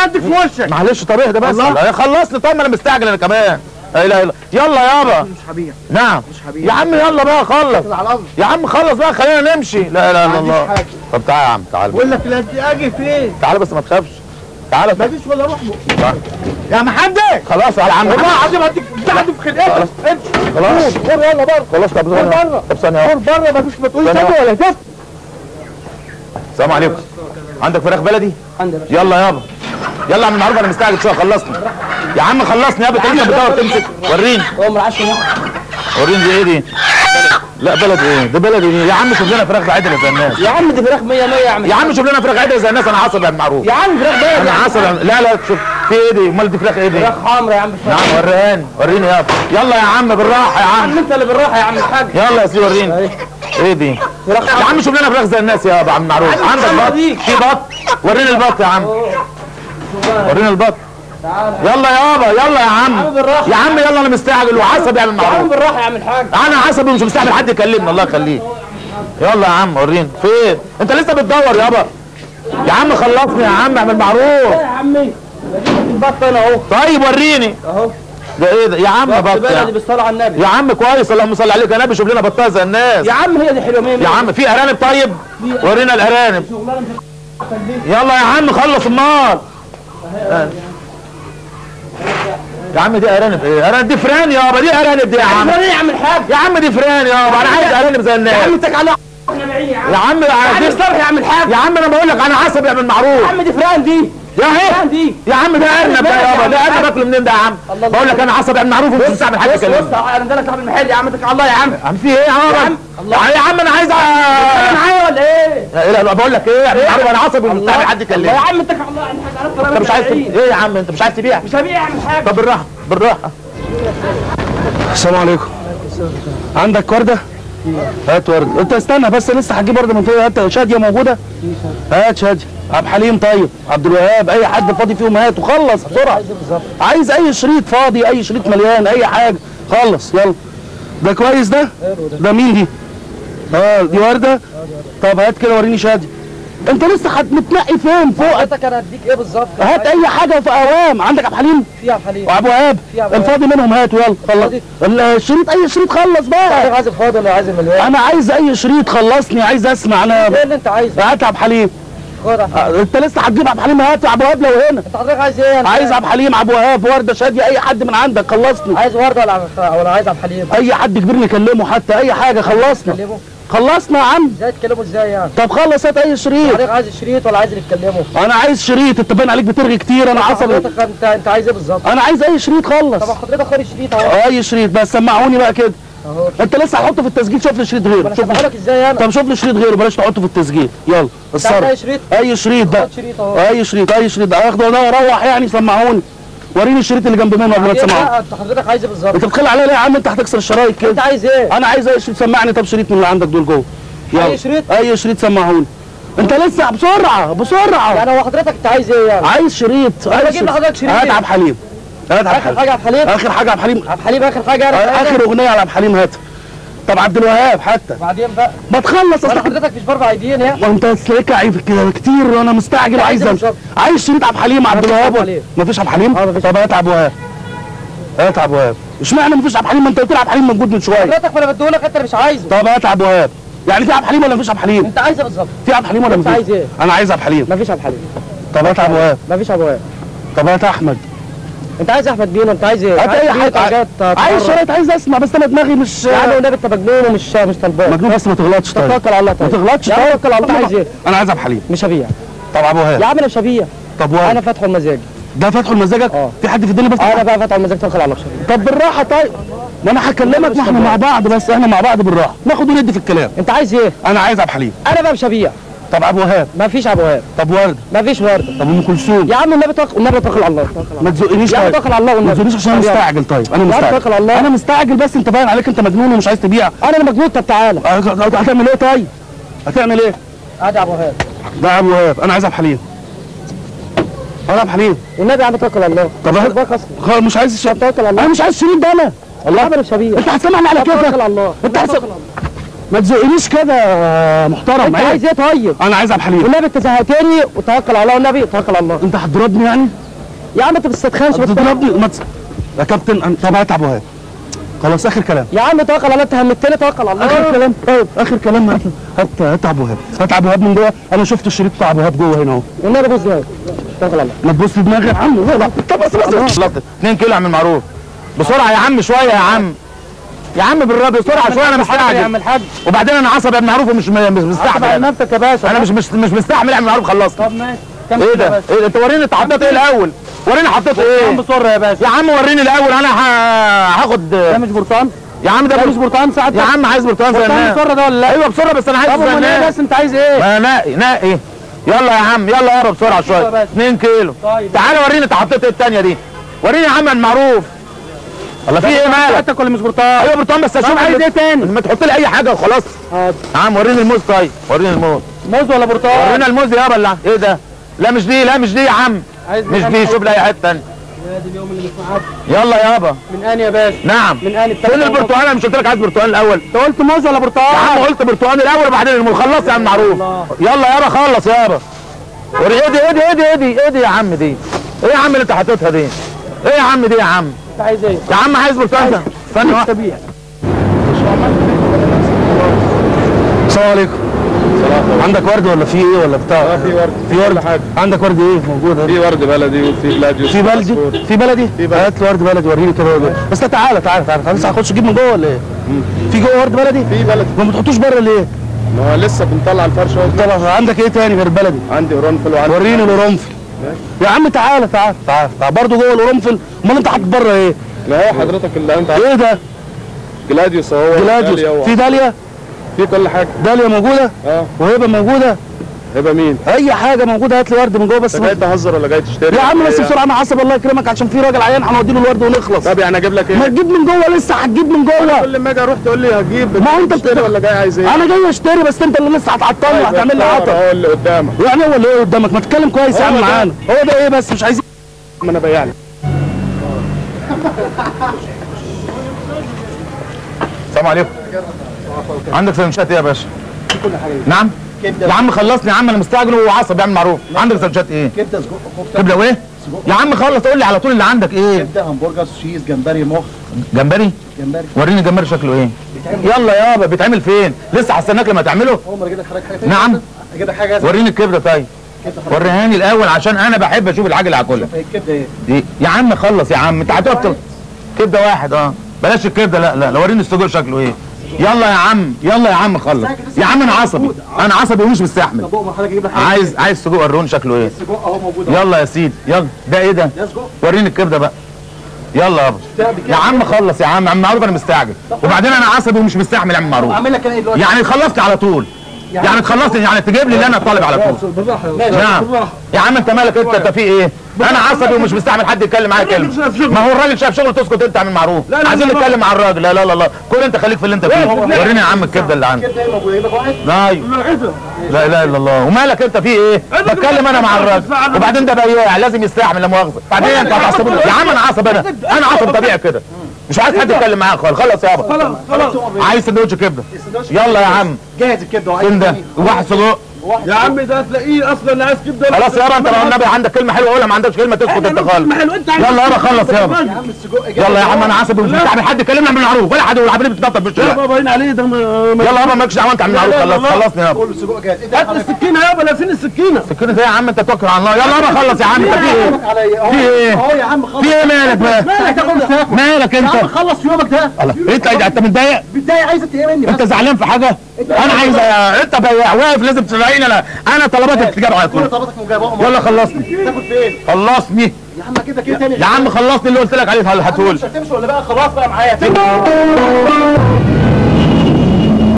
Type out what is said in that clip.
اديك في وشك معلش طب اهدى بس الله. الله خلصني طيب ما انا مستعجل انا كمان لا اله الا يلا يابا مش هبيع نعم مش هبيع يا عم يلا بقى خلص كده على الارض يا عم خلص بقى خلينا نمشي لا اله الا ما عنديش الله حاجه طب تعالى يا عم تعالى بقول لك لا اجي فين تعالى بس ما تخافش تعالى ما فيش ولا روح تعالى. يا محمد خلاص على عم والله العظيم هديك بتاعتي في خلقتك امشي خلاص خد يلا بره خلاص طب خد ثانية بره طب ثانية خد بره ما فيش ما تقولش ثانية كده ولا كده السلام عليكم عندك فراخ بلدي؟ عندي باشا يلا يابا يلا يا عم المعروف انا مستعجل شويه خلصني يا عم خلصني يابا انت بتدور تمسك وريني هو من 10 وريني دي ايه دي؟ لا بلد ايه؟ ده بلد ايه؟ يا عم شوف لنا فراخ عدله زي الناس يا عم دي فراخ 100 100 يا عم يا عم شوف لنا فراخ عدله زي الناس انا عصبي يا المعروف يا عم فراخ بلد انا عصبي لا لا شوف في ايه دي؟ امال دي فراخ ايه دي؟ فراخ حمرا يا عم مش فراخ نعم وريني وريني يابا يلا يا عم بالراحه يا يا عم عم انت اللي بالراحه يا عم الحاج يلا يا سيدي وريني ايه دي؟ فراخ يا عم شوف لنا فراخ زي الناس يا ابو عم معروف عندك بط في بط وريني البط يا عم وريني البط تعالى يلا يابا يلا يا عم عم بالراحة. يا عم يلا انا مستعجل وعصبي يا عم يا عم معروف بالراحه يا عم الحاج انا عصبي ومش مستعجل حد يكلمني الله يخليك يلا يا عم وريني فين انت لسه بتدور يابا يا عم خلصني يا عم اعمل معروف يا عمي بديك البط انا اهو طيب وريني اهو ده ايه ده يا عم بط بط بلدي يا, بالصلاه على النبي يا عم كويس اللهم صل عليك يا نبي شوف لنا بطايه زي الناس يا عم هي دي حلوه 100 يا عم في ارانب طيب ورينا الارانب شغلانه مش يلا يا عم خلص النار يا عم دي ارانب ايه ارانب دي فران يابا دي ارانب دي يا عم يا عم الحاج يا عم دي فران يابا انا عايز ارانب زي يا عم الناس انت على احنا بعيد يا عم يا عم يا عم عايزين استرح يا عم الحاج يا عم انا بقول لك انا عصبي من معروف يا عم دي فران دي يا فران ايه دي يا عم ده ارنب ده يابا ده ارنب اكله منين ده يا عم الله بقول لك انا عصبي من معروف ومش مستعمل حد بص بص يكلمني انا ده صاحب المحل يا عم اتكل على الله يا عم يا عم في ايه يا عم يا عم انا عايز انت أ- معايا ولا ايه؟ لا لا بقول لك ايه يا عم معروف انا عصبي ومش الله مستعمل حد الله يا يكلمني عم اتكل على الله يا عم الحاج عرفت انت مش عايز تبيع ايه يا عم انت مش عايز تبيع مش هبيع يا عم الحاج طب بالراحه بالراحه السلام عليكم عندك ورده هات ورده انت استنى بس لسه هتجيب ورده من فوق هات شاديه موجوده هات شاديه عبد الحليم طيب عبد الوهاب اي حد فاضي فيهم هات وخلص بسرعه عايز اي شريط فاضي اي شريط مليان اي حاجه خلص يلا ده كويس ده ده مين دي اه دي ورده طب هات كده وريني شاديه انت لسه هت- متنقي فين فوق حضرتك انا اديك ايه بالظبط؟ هات اي حاجه في اوام عندك عبد الحليم في يا حليم وابو وهاب في أبو وهاب. الفاضي منهم هاتوا يلا خلص فاضي؟ الشريط اي شريط خلص بقى عايز الفاضي ولا عايز المليان؟ انا عايز اي شريط خلصني عايز اسمع انا ايه اللي انت عايزه؟ هات عبد الحليم خد يا حليم. آه، انت لسه هتجيب عبد الحليم هات ابو وهاب لو هنا انت حضرتك عايز ايه؟ أنا عايز عبد الحليم ابو وهاب ورده شاديه اي حد من عندك خلصني عايز ورده ولا ولا عايز عبد الحليم؟ اي حد كبير نكلمه حتى اي حاجه خلصنا تكلمه؟ خلصنا يا عم ازاي تكلمه ازاي يعني؟ طب خلص هات اي شريط حضرتك عايز الشريط ولا عايز اللي تكلمه؟ انا عايز شريط انت باين عليك بترغي كتير انا عصبي حضرتك انت انت عايز ايه بالظبط؟ انا عايز اي شريط خلص طب حضرتك خد الشريط اهو اي شريط بس سمعوني بقى كده اهو انت لسه هتحطه في التسجيل شوف لي شريط غيره انا شوف شرحه لي لك ازاي انا؟ طب شوف لي شريط غيره بلاش تحطه في التسجيل يلا انت عايز اتصرف اي شريط؟ اي شريط بقى خد شريط اهو اي شريط اي شريط اخده ده اروح يعني سمعوني وريني الشريط اللي جنب منه قبل ما ايه تسمعوني بقى؟ انت حضرتك عايز ايه بالظبط؟ انت بتخلي عليا ليه يا عم انت هتكسر الشرايط انت كده عايز ايه؟ انا عايز اي شريط سمعني طب شريط من اللي عندك دول جوه يلا. اي شريط؟ اي شريط سمعوني انت لسه بسرعه بسرعه يعني هو حضرتك انت عايز ايه يعني؟ عايز شريط انا عايز بجيب لحضرتك شريط. هات عبد الحليم هات عبد اخر الحليم حاجه عبد الحليم؟ اخر حاجه عبد الحليم عبد الحليم اخر حاجه انا اخر اغنيه على عبد الحليم هات طب عبد الوهاب حتى بعدين بقى ما تخلص انا اصل حضرتك مش بربع ايدين يعني ما انت تلاقيك عيب كده كتير وانا مستعجل عايز عايز ايه امشي بالظبط؟ عايز شريط عبد الحليم عبد مفيش الوهاب عبد ولا- الحليم. مفيش عبد الحليم اه مفيش. طب هات عبد الوهاب هات عبد الوهاب اشمعنى مفيش عبد الحليم ما انت قلت لي عبد الحليم موجود من شويه حضرتك ما انا بديهولك انت مش عايزه طب هات عبد الوهاب يعني في عبد الحليم ولا مفيش عبد الحليم انت عايز ايه بالظبط؟ في عبد الحليم ولا انت مفيش عايز ايه؟ انا عايز عبد الحليم مفيش عبد الحليم طب هات عبد الوهاب مفيش ابو وهاب طب هات احمد انت عايز احمد بينو انت عايز ايه؟ هات اي عايز حاجه حاجات عايز تتفرج. شريط عايز اسمع بس انا دماغي مش يا عم والنبي انت مجنون ومش مش طالبان مجنون بس ما تغلطش طيب توكل على الله ما طيب تغلطش يا عم طيب توكل على الله عايز ايه؟ انا عايز عبد الحليم مش هبيع طب ابو يا وهاب عم انا مش هبيع طب وهاب انا فاتحه بمزاجي ده فتحه لمزاجك اه. في حد في الدنيا بس انا بقى فاتحه بمزاجي توكل على الله مش هبيع طب بالراحه طيب ما انا هكلمك ما احنا مع بعض بس احنا مع بعض بالراحه ناخد وندي في الكلام انت عايز ايه؟ انا عايز عبد الحليم انا بقى مش هبيع طب ابو وهاب مفيش ابو وهاب طب ورده مفيش ورده طب ام كلثوم يا عم النبي توكل النبي توكل على الله ما تزقنيش يا عم طيب توكل على الله ما والنبي تزقنيش عشان انا يلا. مستعجل طيب انا يا عم مستعجل توكل على الله انا مستعجل بس انت باين عليك انت مجنون ومش عايز تبيع انا اللي مجنون طب تعالى اه، هتعمل ايه طيب هتعمل ايه ادي ابو وهاب ده ابو وهاب انا عايز عبد الحليم انا عبد الحليم والنبي يا عم توكل على الله طب مش هات- هتباك اصلا خلاص مش عايز الشريط توكل على الله انا مش عايز الشريط ده انا الله انا مش هبيع انت هتسمعني على توكل كيفك على الله انت هتسمع ما تزقنيش كده يا محترم انت عيب عايز ايه طيب انا عايز عبد الحليم والنبي انت زهقتني وتوكل على الله والنبي توكل على الله انت هتضربني يعني يا عم انت ما تستتخنش بس هتضربني ما تس... يا كابتن أنا- طب هات ابو هاب خلاص اخر كلام يا عم توكل على الله انت همتني توكل على اخر الله كلام طيب اخر كلام هات هات هات ابو هاب هات ابو هاب من جوه انا شفت الشريط بتاع ابو هاب جوه هنا اهو والنبي بص ده توكل على الله ما تبص لدماغي يا عم لا لا طب بس بس خلصت 2 كيلو اعمل معروف بسرعه يا عم شويه يا عم يا عم بالراحه بسرعه شويه انا يا عم مستعجل الحاج وبعدين انا عصبي يا ابن معروف ومش مش على مستحمل نفسك يا باشا انا مش مش مش مستحمل اعمل معروف خلصت طب ماشي كمل ايه كده يا ده باشا. ايه ده انت وريني انت حطيت ايه الاول وريني حطيت يا عم ايه بسرعه يا باشا يا عم وريني الاول انا ه- هاخد ده مش برتقال يا عم ده ده مش مش برتقال ساعات يا عم عايز برتقال زي برتقال الناس بسرعه ده ولا لا ايوه بسرعه بس انا عايز طب زي امال ايه الناس بس انت عايز ايه ما نقي نقي يلا يا عم يلا يابا بسرعه يا شويه باشا. 2 كيلو طيب. تعالى وريني انت حطيت ايه الثانيه دي وريني يا عم المعروف الله في ايه مالك حتى ولا مش برتقال ايوه برتقال بس اشوف عايز ايه تاني؟ ما تحط لي اي حاجه وخلاص حاضر يا عم وريني الموز طيب وريني الموز موز ولا برتقال ورينا الموز يابا اللي ايه ده لا مش دي لا مش دي يا عم عايز مش إيه دي تاني؟ شوف لي اي حته ثانيه ادي اليوم اللي مش معاك يلا يابا من اني يا باشا نعم من اني فين البرتقال انا مش قلت لك عايز برتقال الاول انت قلت موز ولا يا عم برتقال قلت برتقال الاول وبعدين الموز خلص يا عم معروف يلا يابا خلص يابا وري ايه دي ايه دي ايه دي ايه دي ايه دي يا عم دي ايه يا عم اللي انت حاططها دي ايه يا عم دي يا عم انت عايز ايه يا عم عايز برتقال ده استنى واحد. تبيع السلام عليكم عندك ورد ولا في ايه ولا بتاع في ورد في ورد حاجه عندك ورد ايه موجود هنا؟ في ورد بلدي وفي بلاديوس في بلدي في بلدي هات لي ورد بلدي وريني كده ورد. بس لا تعالى تعالى تعالى تعالى لسه هخش اجيب من جوه ولا ايه في جوه ورد بلدي في بلدي ما بتحطوش بره ليه ما هو لسه بنطلع الفرشه اهو طلع عندك ايه تاني غير البلدي عندي قرنفل وعندي وريني القرنفل يا عم تعالى تعالى تعالى تعالى برضه جوه القرنفل امال انت حاطط بره ايه ما هو حضرتك اللي انت عارف ايه ده جلاديوس اهو داليا جلاديوس و- في داليا في كل حاجه داليا موجوده اه وهبه موجوده هيبقى مين اي حاجه موجوده هات لي ورد من جوه بس انت جاي تهزر ولا جاي تشتري يا عم بس إيه؟ بسرعه انا عصب الله يكرمك عشان في راجل عيان هنودي له الورد ونخلص طب يعني اجيب لك ما ايه تجيب من جوه لسه هتجيب من جوه كل ما اجي اروح تقول لي هجيب ما هو انت تشتري بت- ولا جاي عايز ايه انا جاي اشتري بس انت اللي لسه هتعطلني هتعمل لي اختار عطل اهو اللي قدامك يعني هو اللي ايه قدامك ما تتكلم كويس يا هو عم ده. معانا هو ده ايه بس مش عايزين ما انا بيعني السلام عليكم عندك سندوتشات ايه يا باشا نعم يا عم خلصني يا عم انا مستعجل وعصب يعمل معروف عندك سندوتشات ايه كبده سجق كفته كبده وايه يا عم خلص قول لي على طول اللي عندك ايه كبده همبرجر شيز جمبري مخ جمبري جمبري وريني الجمبري شكله ايه يلا يابا بيتعمل فين لسه هستناك لما تعمله اول ما اجيب لك حضرتك حاجه تانية نعم اجيب لك حاجه جاهزه وريني الكبده طيب كبده حضرتك وريهاني الاول عشان انا بحب اشوف الحاجه اللي هاكلها الكبده ايه دي يا عم خلص يا عم انت هتقف تل- كبده واحد اه بلاش الكبده لا لا لا وريني السجق شكله ايه يلا يا عم يلا يا عم خلص يا عم انا عصبي انا عصبي ومش مستحمل طب ما حضرتك اجيب لك حاجه عايز عايز سجق وروني شكله ايه سجق اهو موجود يلا يا سيدي يلا ده ايه ده ده سجق وريني الكبده بقى يلا يابا يا عم خلص يا عم عم معروف انا مستعجل وبعدين انا عصبي ومش مستحمل يا عم معروف اعمل لك انا ايه دلوقتي يعني تخلصني على طول يعني تخلصني يعني تجيب لي اللي انا طالب على طول بالراحه نعم يا عم انت مالك انت انت في ايه انا عصبي ومش مستحمل حد يتكلم معايا كلمه ما هو الراجل شاف شغله تسكت انت عامل معروف عايزين نتكلم مع الراجل لا لا لا لا كل انت خليك في اللي انت فيه وريني يا عم الكبده اللي عندك الكبده ايه موجوده اجيب لك واحد لا لا اله الا الله ومالك انت في ايه بتكلم انا مع الراجل وبعدين ده بياع لازم يستحمل لا مؤاخذه بعدين انت هتعصبني يا عم انا عصب انا انا عصب طبيعي كده مش عايز حد يتكلم معاك خالص خلص يابا خلاص خلاص عايز سندوتش كبده يلا يا عم جاهز الكبده وعايز فين ده تاني؟ واحد سجق يا عم ده تلاقيه اصلا عايز كبده خلاص يابا انت لو النبي عندك كلمه حلوه قولها ما عندكش كلمه تسكت انت خالص يلا يابا خلص يابا يا عم السجق جاهز يلا يا عم انا عصبي ومش مستحمل حد يكلمنا بالمعروف ولا حد والعبيد بتتنطط في الشارع باين عليه ده يلا يابا مالكش دعوه انت عم معروف خلص خلصني يابا كله السجق جاهز ايه ده هات السكينه يابا لا فين السكينه سكينة ايه يا عم انت توكل على الله يلا يابا خلص يا عم انت في ايه عليا اهو في ايه؟ اهو يا عم خلص في ايه مالك بقى مالك تاخد تاكل مالك يا انت عم خلص يومك ده الله انت انت متضايق بتضايق عايز ايه مني انت بس زعلان في حاجه انا عايز انت بياع واقف لازم تلاقيني انا انا طلباتك بتجاب على كل طول طلباتك مجابه يلا خلصني تاكل فين خلصني يا عم كده كده تاني يا عم خلصني اللي قلت لك عليه هتقول مش هتمشي ولا بقى خلاص بقى معايا